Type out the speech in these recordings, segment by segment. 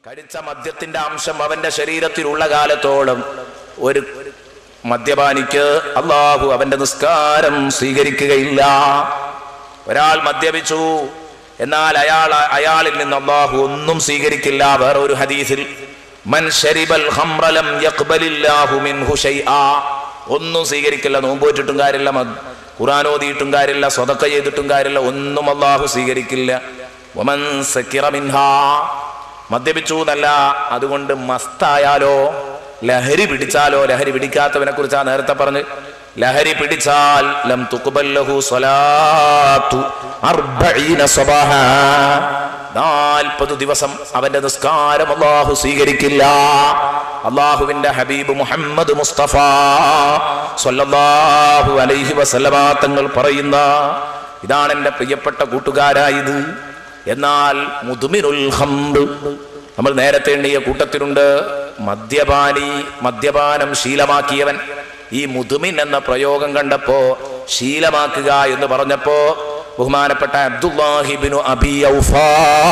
കടിച്ച മദ്യത്തിന്റെ അംശം അവന്റെ ശരീരത്തിലുള്ള കാലത്തോളം ഒരു മദ്യപാനിക്ക് അള്ളാഹു അവന്റെ നിസ്കാരം സ്വീകരിക്കുകയില്ല ഒരാൾ മദ്യപിച്ചു എന്നാൽ അയാൾ അയാളിൽ നിന്ന് അള്ളാഹു ഒന്നും സ്വീകരിക്കില്ല വേറെ ഒരു ഹദീസിൽ മൻ ശരിബൽ ഹംറലം യഖ്ബലില്ലാഹു മിൻഹു ശൈആ ഒന്നും സ്വീകരിക്കില്ല നോമ്പോറ്റിട്ടും കാര്യമില്ല മദ് ഖുർആൻ ഓതിയിട്ടും കാര്യമില്ല സ്വതക്ക ചെയ്തിട്ടും കാര്യമില്ല ഒന്നും അള്ളാഹു സ്വീകരിക്കില്ല വമൻ സക്കിറ മിൻഹാ മദ്യപിച്ചു എന്നല്ല അതുകൊണ്ട് മസ്തായാലോ ലഹരി പിടിച്ചാലോ ലഹരി പിടിക്കാത്തവനെ കുറിച്ചാ നേരത്തെ പറഞ്ഞ് ലഹരി പിടിച്ചാൽ ലം തുഖ്ബല്ലഹു സ്വലാത്തു അർബഈന സ്വബാഹ നാൽപ്പത് ദിവസം അവന്റെ നിസ്കാരം അള്ളാഹു സ്വീകരിക്കില്ല അള്ളാഹുവിന്റെ ഹബീബ് മുഹമ്മദ് മുസ്തഫ സ്വല്ലല്ലാഹു അലൈഹി വസല്ലമ തങ്ങൾ പറയുന്ന ഇതാണ് എൻ്റെ പ്രിയപ്പെട്ട കൂട്ടുകാരായത് എന്നാൽ മുതുമിനുൽ ഹംറ് നമ്മൾ നേരത്തെ എണ്ണിയ കൂട്ടത്തിലുണ്ട് മദ്യപാനി മദ്യപാനം ശീലമാക്കിയവൻ ഈ മുതുമിൻ എന്ന പ്രയോഗം കണ്ടപ്പോ ശീലമാക്കുക എന്ന് പറഞ്ഞപ്പോ ബഹുമാനപ്പെട്ട അബ്ദുല്ലാഹിബിനു അബി ഔഫാ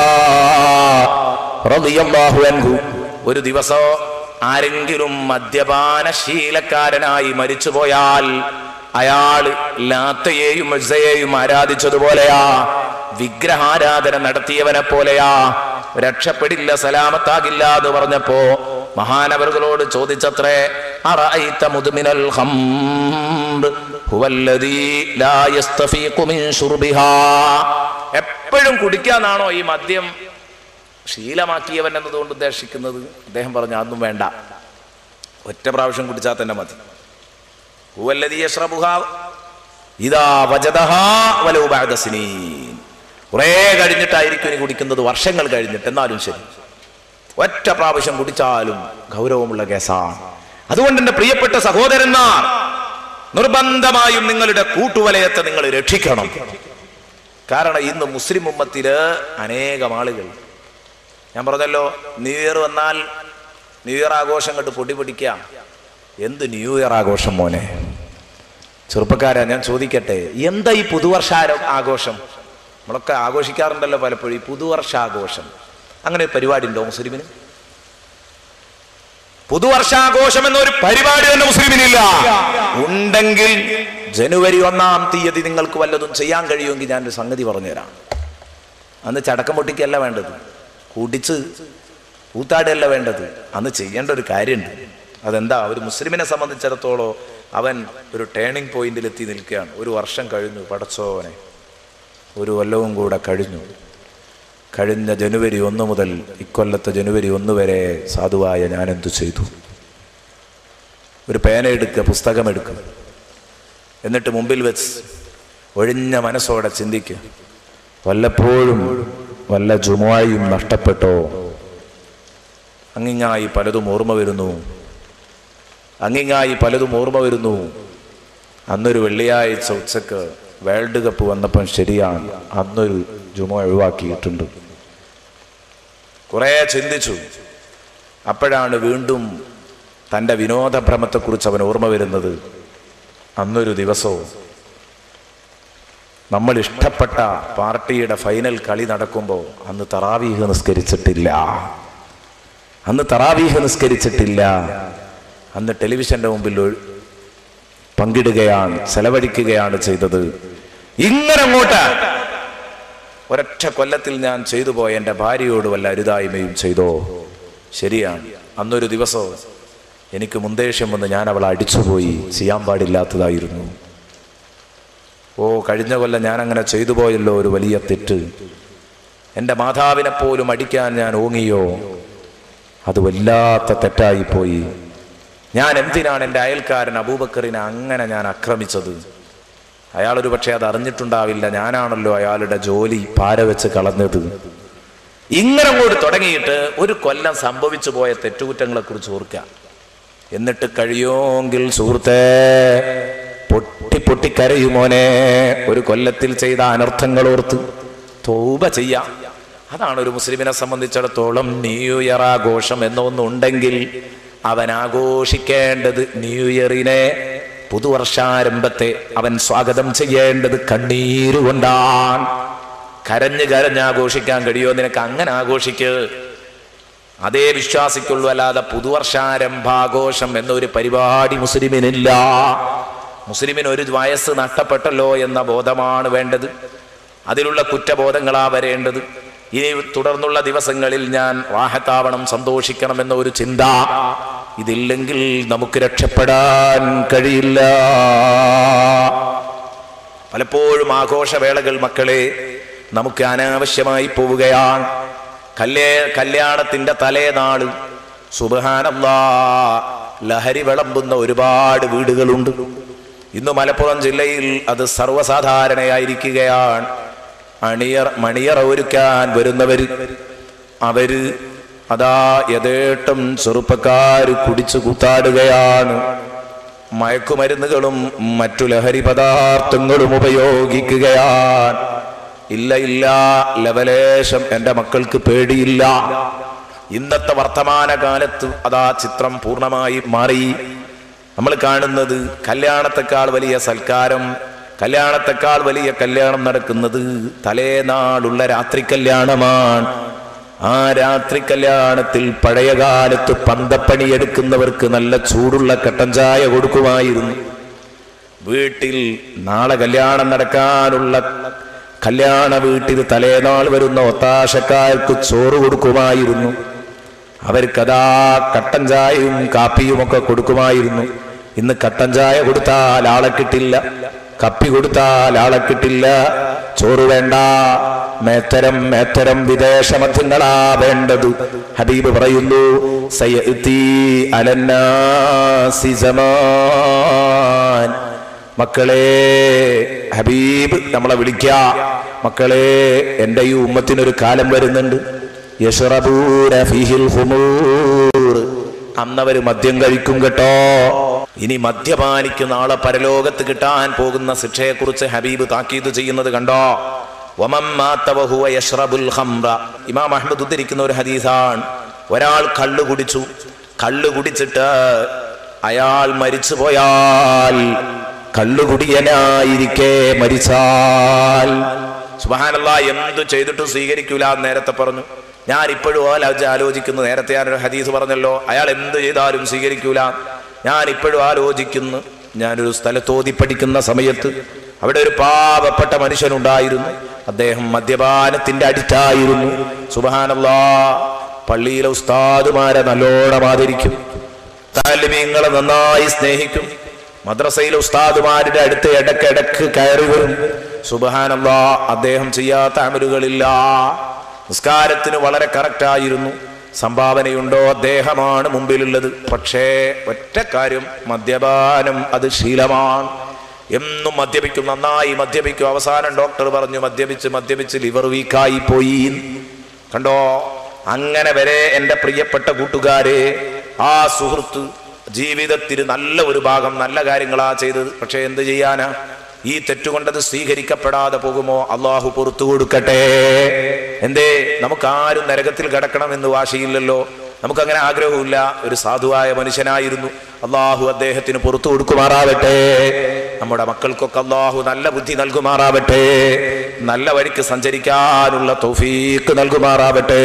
റളിയല്ലാഹു അൻഹു ഒരു ദിവസം ആരെങ്കിലും മദ്യപാന ശീലക്കാരനായി മരിച്ചുപോയാൽ അയാള് ലാത്തയെയും മജ്സയെയും ആരാധിച്ചതുപോലെയാ വിഗ്രഹാരാധന നടത്തിയവനെ പോലെയാ രക്ഷപ്പെടില്ല സലാമത്താകില്ല എന്ന് പറഞ്ഞപ്പോ മഹാനവറുകളോട് ചോദിച്ചത്രേ അറഅയ്ത മുദ്മിനൽ ഖംർ ഹുവല്ലദീ ലാ യസ്തഫീഖു മിൻ ശുർബിഹാ എപ്പോഴും കുടിക്കാനാണോ ഈ മദ്യം ശീലമാക്കിയവൻ എന്നതുകൊണ്ട് ഉദ്ദേശിക്കുന്നത് അദ്ദേഹം പറഞ്ഞു അതൊന്നും വേണ്ട ഒറ്റ പ്രാവശ്യം കുടിച്ചാൽ തന്നെ മതി ഹുവല്ലദീ യശ്റബുഹാ ഇദാ വജദഹാ വലൗ ബഅദ സിനീൻ കുറേ കഴിഞ്ഞിട്ടായിരിക്കും ഇനി കുടിക്കുന്നത് വർഷങ്ങൾ കഴിഞ്ഞിട്ട് എന്നാലും ശരി ഒറ്റ പ്രാവശ്യം കുടിച്ചാലും ഗൗരവമുള്ള കേസാണ് അതുകൊണ്ട് എൻ്റെ പ്രിയപ്പെട്ട സഹോദരന്മാർ നിർബന്ധമായും നിങ്ങളുടെ കൂട്ടുവലയത്തെ നിങ്ങൾ രക്ഷിക്കണം കാരണം ഇന്ന് മുസ്ലിം ഉമ്മത്തില് അനേകം ആളുകൾ ഞാൻ പറഞ്ഞല്ലോ ന്യൂ ഇയർ വന്നാൽ ന്യൂ ഇയർ ആഘോഷം കണ്ട് പൊടി പിടിക്കാം എന്ത് ന്യൂ ഇയർ ആഘോഷം മോനെ ചെറുപ്പക്കാരാ ഞാൻ ചോദിക്കട്ടെ എന്താ ഈ പുതുവർഷ ആരോ- ആഘോഷം നമ്മളൊക്കെ ആഘോഷിക്കാറുണ്ടല്ലോ പലപ്പോഴും ഈ പുതുവർഷാഘോഷം അങ്ങനെ ഒരു പരിപാടി ഉണ്ടോ മുസ്ലിമിന് പുതുവർഷാഘോഷം എന്നൊരു പരിപാടി തന്നെ മുസ്ലിമിനില്ല ഉണ്ടെങ്കിൽ ജനുവരി ഒന്നാം തീയതി നിങ്ങൾക്ക് വല്ലതും ചെയ്യാൻ കഴിയുമെങ്കിൽ ഞാനൊരു സംഗതി പറഞ്ഞുതരാം അന്ന് ചടക്കം പൊട്ടിക്കല്ല വേണ്ടത് കുടിച്ച് കൂത്താടുകയല്ല വേണ്ടത് അന്ന് ചെയ്യേണ്ട ഒരു കാര്യമുണ്ട് അതെന്താ ഒരു മുസ്ലിമിനെ സംബന്ധിച്ചിടത്തോളം അവൻ ഒരു ടേണിംഗ് പോയിന്റിൽ എത്തി നിൽക്കുകയാണ് ഒരു വർഷം കഴിഞ്ഞു പടച്ചോവനെ ഒരു കൊല്ലവും കൂടെ കഴിഞ്ഞു കഴിഞ്ഞ ജനുവരി ഒന്ന് മുതൽ ഇക്കൊല്ലത്തെ ജനുവരി ഒന്ന് വരെ സാധുവായ ഞാൻ എന്തു ചെയ്തു ഒരു പേന എടുക്കുക പുസ്തകം എടുക്കുക എന്നിട്ട് മുമ്പിൽ വെച്ച് ഒഴിഞ്ഞ മനസ്സോടെ ചിന്തിക്കുക വല്ലപ്പോഴും വല്ല ജുമായും നഷ്ടപ്പെട്ടോ അങ്ങിങ്ങായി പലതും ഓർമ്മ വരുന്നു അങ്ങിങ്ങായി പലതും ഓർമ്മ വരുന്നു അന്നൊരു വെള്ളിയാഴ്ച ഉച്ചക്ക് വേൾഡ് കപ്പ് വന്നപ്പം ശരിയാണ് അന്നൊരു ജുമ ഒഴിവാക്കിയിട്ടുണ്ട് കുറേ ചിന്തിച്ചു അപ്പോഴാണ് വീണ്ടും തൻ്റെ വിനോദഭ്രമത്തെക്കുറിച്ച് അവൻ ഓർമ്മ വരുന്നത് അന്നൊരു ദിവസവും നമ്മൾ ഇഷ്ടപ്പെട്ട പാർട്ടിയുടെ ഫൈനൽ കളി നടക്കുമ്പോൾ അന്ന് തറാവീഹ് നിസ്കരിച്ചിട്ടില്ല അന്ന് തറാവീഹ് നിസ്കരിച്ചിട്ടില്ല അന്ന് ടെലിവിഷന്റെ മുമ്പിൽ ഒഴി- പങ്കിടുകയാണ് ചെലവഴിക്കുകയാണ് ചെയ്തത് ഇങ്ങനെ അങ്ങോട്ട് ഒരൊറ്റ കൊല്ലത്തിൽ ഞാൻ ചെയ്തു പോയ എൻ്റെ ഭാര്യയോട് വല്ല അരുതായ്മയും ചെയ്തോ ശരിയാണ് അന്നൊരു ദിവസം എനിക്ക് മുന്തേഷ്യം വന്ന് ഞാൻ അവളെ അടിച്ചുപോയി ചെയ്യാൻ പാടില്ലാത്തതായിരുന്നു ഓ കഴിഞ്ഞ കൊല്ലം ഞാൻ അങ്ങനെ ചെയ്തു പോയല്ലോ ഒരു വലിയ തെറ്റ് എൻ്റെ മാതാവിനെ പോലും അടിക്കാൻ ഞാൻ ഓങ്ങിയോ അത് വല്ലാത്ത തെറ്റായിപ്പോയി ഞാൻ എന്തിനാണ് എൻ്റെ അയൽക്കാരൻ അബൂബക്കറിനെ അങ്ങനെ ഞാൻ ആക്രമിച്ചത് അയാളൊരു പക്ഷേ അത് അറിഞ്ഞിട്ടുണ്ടാവില്ല ഞാനാണല്ലോ അയാളുടെ ജോലി പാര വെച്ച് കളഞ്ഞത് ഇങ്ങനെ അങ്ങോട്ട് തുടങ്ങിയിട്ട് ഒരു കൊല്ലം സംഭവിച്ചു പോയ തെറ്റുകുറ്റങ്ങളെ കുറിച്ച് ഓർക്കുക എന്നിട്ട് കഴിയോങ്കിൽ സുഹൃത്തേ പൊട്ടി പൊട്ടി കരയുമോനെ ഒരു കൊല്ലത്തിൽ ചെയ്ത അനർത്ഥങ്ങൾ ഓർത്ത് തോപ ചെയ്യാം അതാണ് ഒരു മുസ്ലിമിനെ സംബന്ധിച്ചിടത്തോളം ന്യൂ ഇയർ ആഘോഷം എന്നൊന്നുണ്ടെങ്കിൽ അവൻ ആഘോഷിക്കേണ്ടത് ന്യൂ ഇയറിനെ പുതുവർഷാരംഭത്തെ അവൻ സ്വാഗതം ചെയ്യേണ്ടത് കണ്ണീരുകൊണ്ടാണ് കരഞ്ഞ് കരഞ്ഞ് ആഘോഷിക്കാൻ കഴിയുമോ നിനക്ക് അങ്ങനെ ആഘോഷിക്ക് അതേ വിശ്വാസിക്കുള്ളൂ അല്ലാതെ പുതുവർഷാരംഭാഘോഷം എന്നൊരു പരിപാടി മുസ്ലിമിനില്ല മുസ്ലിമിന് ഒരു വയസ്സ് നഷ്ടപ്പെട്ടല്ലോ എന്ന ബോധമാണ് വേണ്ടത് അതിലുള്ള കുറ്റബോധങ്ങളാ വരേണ്ടത് ഇനി തുടർന്നുള്ള ദിവസങ്ങളിൽ ഞാൻ വാഹത്താവണം സന്തോഷിക്കണം എന്ന ഒരു ചിന്ത ഇതില്ലെങ്കിൽ നമുക്ക് രക്ഷപ്പെടാൻ കഴിയില്ല പലപ്പോഴും ആഘോഷവേളകൾ മക്കളെ നമുക്ക് അനാവശ്യമായി പോവുകയാണ് കല്യേ കല്യാണത്തിന്റെ തലേനാള് സുബഹാനല്ലാ ലഹരി വിളമ്പുന്ന ഒരുപാട് വീടുകളുണ്ട് ഇന്ന് മലപ്പുറം ജില്ലയിൽ അത് സർവ്വസാധാരണയായിരിക്കുകയാണ് അണിയർ മണിയറ ഒരുക്കാൻ വരുന്നവര് അവര് അതാ യഥേട്ടം ചെറുപ്പക്കാര് കുടിച്ചു കൂത്താടുകയാണ് മയക്കുമരുന്നുകളും മറ്റു ലഹരി പദാർത്ഥങ്ങളും ഉപയോഗിക്കുകയാണ് ഇല്ല ഇല്ല ലവലേശം എൻ്റെ മക്കൾക്ക് പേടിയില്ല ഇന്നത്തെ വർത്തമാന കാലത്ത് അതാ ചിത്രം പൂർണ്ണമായി മാറി നമ്മൾ കാണുന്നത് കല്യാണത്തെക്കാൾ വലിയ സൽക്കാരം കല്യാണത്തെക്കാൾ വലിയ കല്യാണം നടക്കുന്നത് തലേനാളുള്ള രാത്രി കല്യാണമാണ് ആ രാത്രി കല്യാണത്തിൽ പഴയ കാലത്ത് പന്തപ്പണി എടുക്കുന്നവർക്ക് നല്ല ചൂടുള്ള കട്ടൻ ചായ കൊടുക്കുമായിരുന്നു വീട്ടിൽ നാളെ കല്യാണം നടക്കാനുള്ള കല്യാണ വീട്ടിൽ തലേനാൾ വരുന്ന ഒത്താശക്കാർക്ക് ചോറ് കൊടുക്കുമായിരുന്നു അവർക്കതാ കട്ടൻ ചായയും കാപ്പിയും ഒക്കെ കൊടുക്കുമായിരുന്നു ഇന്ന് കട്ടൻ ചായ കൊടുത്താൽ ആളെ കിട്ടില്ല കപ്പി കൊടുത്താൽ ആളെ കിട്ടില്ല ചോറ് വേണ്ട മേത്തരം മേത്തരം വിദേശ മദ്യങ്ങളാ വേണ്ടത് ഹബീബ് പറയുന്നു സയ്യത്തി അലന്നാസി സമാൻ മക്കളെ ഹബീബ് നമ്മളെ വിളിക്ക മക്കളെ എൻ്റെ ഈ ഉമ്മത്തിനൊരു കാലം വരുന്നുണ്ട് യശ്റബൂന ഫീഹിൽ ഹുമൂർ അന്നവര് മദ്യം കഴിക്കും കേട്ടോ ഇനി മദ്യപാനിക്ക് നാളെ പരലോകത്ത് കിട്ടാൻ പോകുന്ന ശിക്ഷയെക്കുറിച്ച് ഹബീബ് താക്കീത് ചെയ്യുന്നത് കണ്ടോ വമം മാത്ത വഹുവ യശ്റബുൽ ഖംറ ഇമാം അഹ്മദ് ഉദ്ധരിക്കുന്ന ഒരു ഹദീസാണ് ഒരാൾ കള്ളു കുടിച്ചു കള്ളു കുടിച്ചിട്ട് അയാൾ മരിച്ചു പോയാൽ കള്ളുകുടിയനായിരിക്കെ മരിച്ചാൽ സുബഹാനല്ല എന്തു ചെയ്തിട്ടും സ്വീകരിക്കൂല എന്ന് നേരത്തെ പറഞ്ഞു ഞാൻ ഇപ്പോഴും ആലോചിച്ച് ആലോചിക്കുന്നു നേരത്തെ ഞാനൊരു ഹദീസ് പറഞ്ഞല്ലോ അയാൾ എന്ത് ചെയ്താലും സ്വീകരിക്കൂല ഞാൻ ഇപ്പോഴും ആലോചിക്കുന്നു ഞാനൊരു സ്ഥലത്തോതി പഠിക്കുന്ന സമയത്ത് അവിടെ ഒരു പാവപ്പെട്ട മനുഷ്യനുണ്ടായിരുന്നു അദ്ദേഹം മദ്യപാനത്തിന്റെ അടിറ്റായിരുന്നു സുബഹാനല്ലാ പള്ളിയിലെ ഉസ്താദുമാരെ നല്ലോണം ആദരിക്കും താലിമീങ്ങളെ നന്നായി സ്നേഹിക്കും മദ്രസയിലെ ഉസ്താദുമാരുടെ അടുത്ത് ഇടക്കിടക്ക് കയറി വരും സുബഹാനല്ലാ അദ്ദേഹം ചെയ്യാത്ത അമലുകളില്ല നിസ്കാരത്തിന് വളരെ കറക്റ്റായിരുന്നു സംഭാവനയുണ്ടോ അദ്ദേഹമാണ് മുമ്പിലുള്ളത് പക്ഷേ ഒറ്റ കാര്യം മദ്യപാനം അത് ശീലമാണ് എന്നും മദ്യപിക്കും നന്നായി മദ്യപിക്കും അവസാനം ഡോക്ടർ പറഞ്ഞു മദ്യപിച്ച് മദ്യപിച്ച് ലിവർ വീക്കായി പോയി കണ്ടോ അങ്ങനെ വരെ എൻ്റെ പ്രിയപ്പെട്ട കൂട്ടുകാരെ ആ സുഹൃത്ത് ജീവിതത്തിന് നല്ല ഒരു ഭാഗം നല്ല കാര്യങ്ങളാ ചെയ്തത് പക്ഷെ എന്ത് ചെയ്യാനാ ഈ തെറ്റുകൊണ്ടത് സ്വീകരിക്കപ്പെടാതെ പോകുമോ അള്ളാഹു പുറത്തു കൊടുക്കട്ടെ എന്തേ നമുക്കാരും നരകത്തിൽ കിടക്കണമെന്ന് വാശിയില്ലല്ലോ നമുക്കങ്ങനെ ആഗ്രഹമില്ല ഒരു സാധുവായ മനുഷ്യനായിരുന്നു അള്ളാഹു അദ്ദേഹത്തിന് പുറത്തു കൊടുക്കുമാറാവട്ടെ നമ്മുടെ മക്കൾക്കൊക്കെ അള്ളാഹു നല്ല ബുദ്ധി നൽകുമാറാവട്ടെ നല്ല വഴിക്ക് സഞ്ചരിക്കാനുള്ള തൗഫീക്ക് നൽകുമാറാവട്ടെ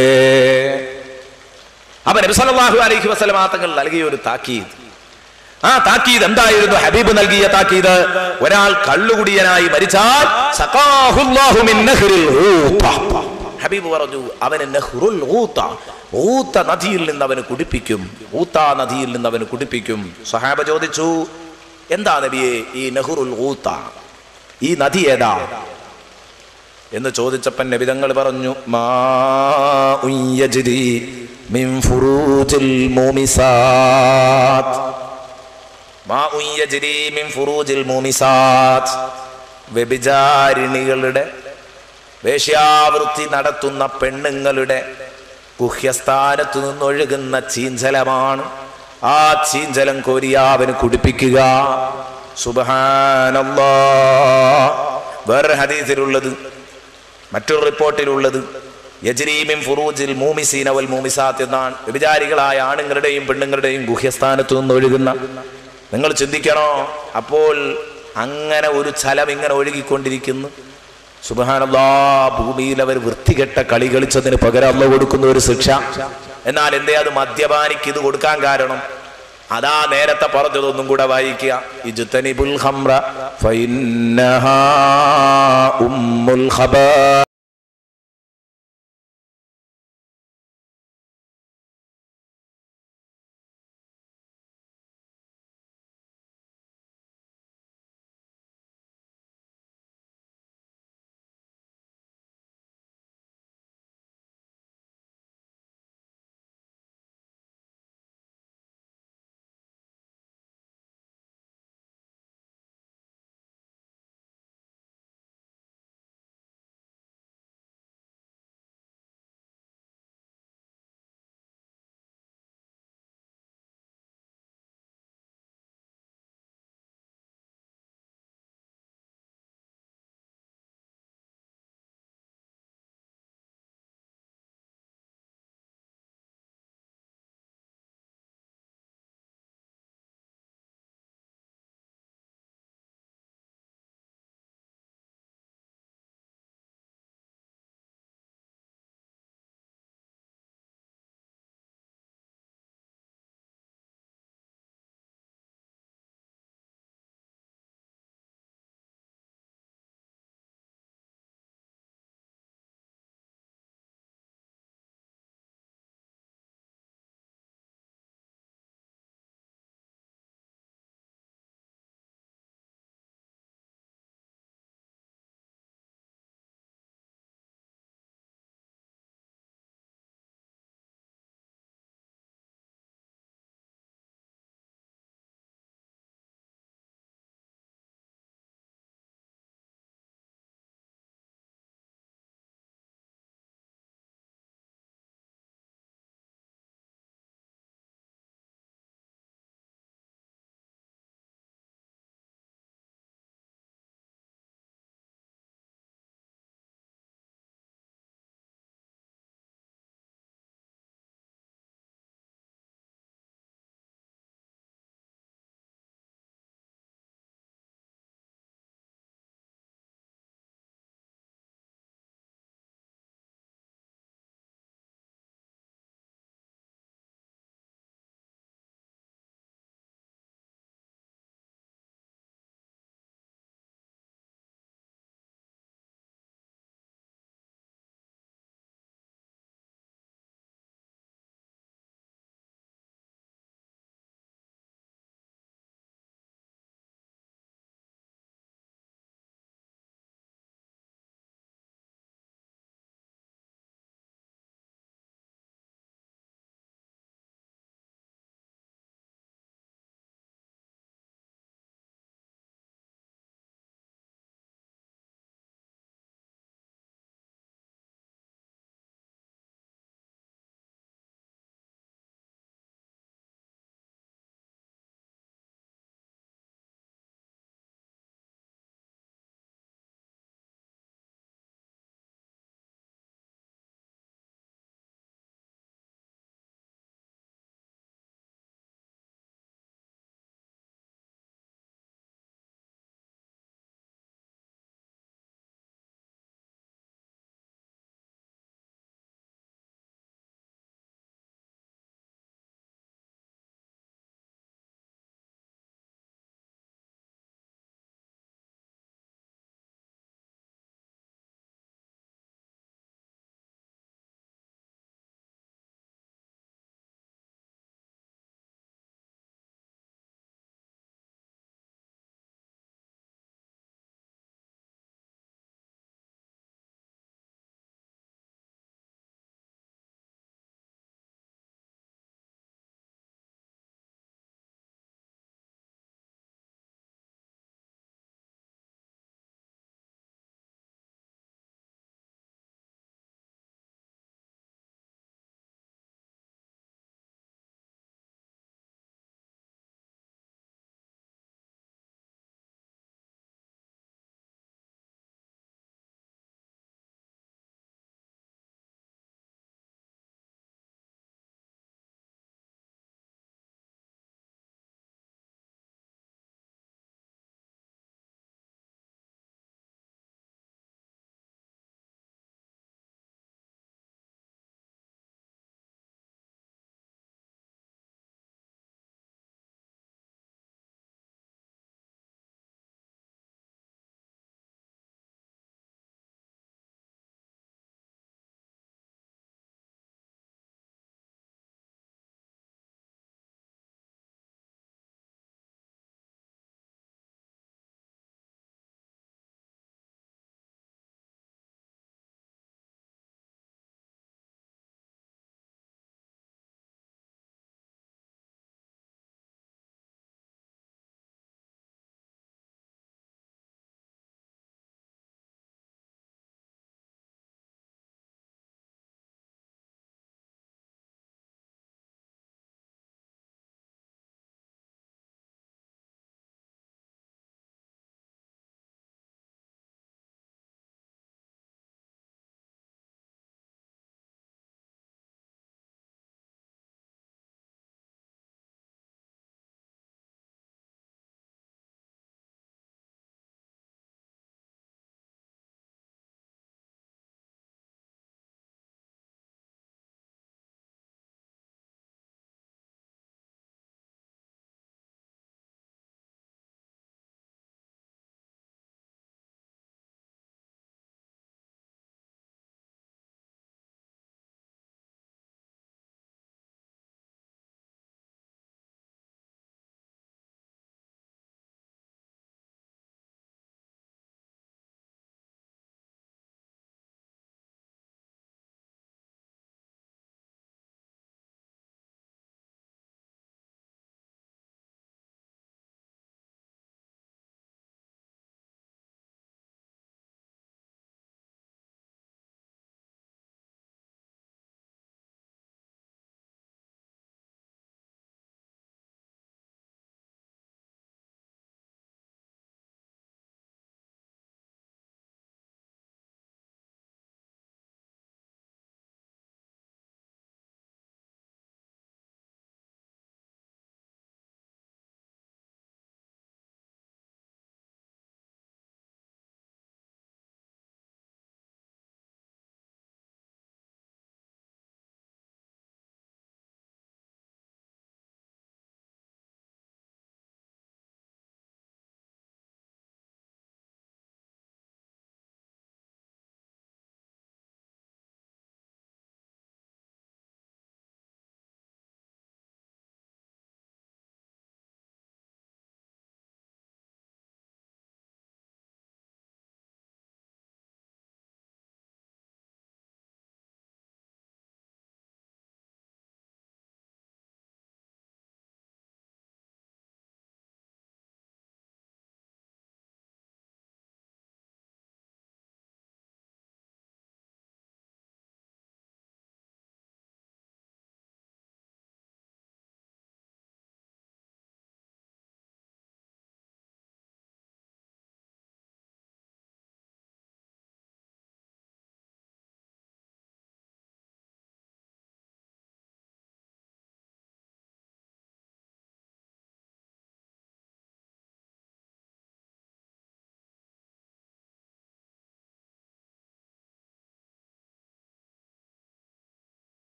അവൻ നബി സല്ലല്ലാഹു അലൈഹി വസല്ലമ തങ്ങൾ നൽകിയ ഒരു താക്കീത് ആ താക്കീത് എന്തായിരുന്നു ഹബീബ് നൽകിയ താക്കീത് ഒരാൾ കള്ളുകുടിയനായി മരിച്ചാൽ സഖാഹുല്ലാഹു മിൻ നഹ്റിൽ ഊത്ത. ഹബീബ് പറഞ്ഞു അവന് നെഹ്റുൽ ഊത്ത ഊത്ത നദിയിൽ നിന്ന് അവന് കുടിപ്പിക്കും ഊത്ത നദിയിൽ നിന്ന് അവന് കുടിപ്പിക്കും സഹാബ ചോദിച്ചു എന്താ നബിയെ ഈ നെഹ്റുൽ ഊത്ത ഈ നദി ഏതാ എന്ന് ചോദിച്ചപ്പൻ നബിതങ്ങൾ പറഞ്ഞു മാ ഉയ്യജ്രി മിൻ ഫുറൂജിൽ മൂമിസാത്ത് മാ ഉയ്യജ്രി മിൻ ഫുറൂജിൽ മൂമിസാത്ത് വ്യഭിചാരിണികളുടെ വേശ്യാവൃത്തി നടത്തുന്ന പെണ്ണുങ്ങളുടെ ഗുഹ്യസ്ഥാനത്തു നിന്നൊഴുകുന്ന ചീഞ്ചലമാണ് ആ ചീഞ്ചലം കോരിയാവന് കുടിപ്പിക്കുക സുബഹാനല്ലാ വേറൊരു ഹദീസിലുള്ളത് മറ്റൊരു റിപ്പോർട്ടിലുള്ളത് യജ്രീമിൻ ഫുറൂജിൽ മൂമിസീന വൽ മൂമിസാത്ത് എന്നാണ് വ്യഭിചാരികളായ ആണുങ്ങളുടെയും പെണ്ണുങ്ങളുടെയും ഗുഹ്യസ്ഥാനത്തു നിന്ന് ഒഴുകുന്ന നിങ്ങൾ ചിന്തിക്കണോ അപ്പോൾ അങ്ങനെ ഒരു ചലം ഇങ്ങനെ ഒഴുകിക്കൊണ്ടിരിക്കുന്നു സുബഹാനല്ലാ ഭൂമിയിൽ അവർ വൃത്തികെട്ട കളി കളിച്ചതിന് പകരം അല്ല കൊടുക്കുന്ന ഒരു ശിക്ഷ എന്നാൽ എന്തേ അത് മദ്യപാനിക്ക് ഇത് കൊടുക്കാൻ കാരണം അതാ നേരത്തെ പറഞ്ഞതൊന്നും കൂടെ വായിക്കുക ഇജ്തനിബുൽ ഖംറ ഫഇന്നഹാ ഉമ്മുൽ ഖബാ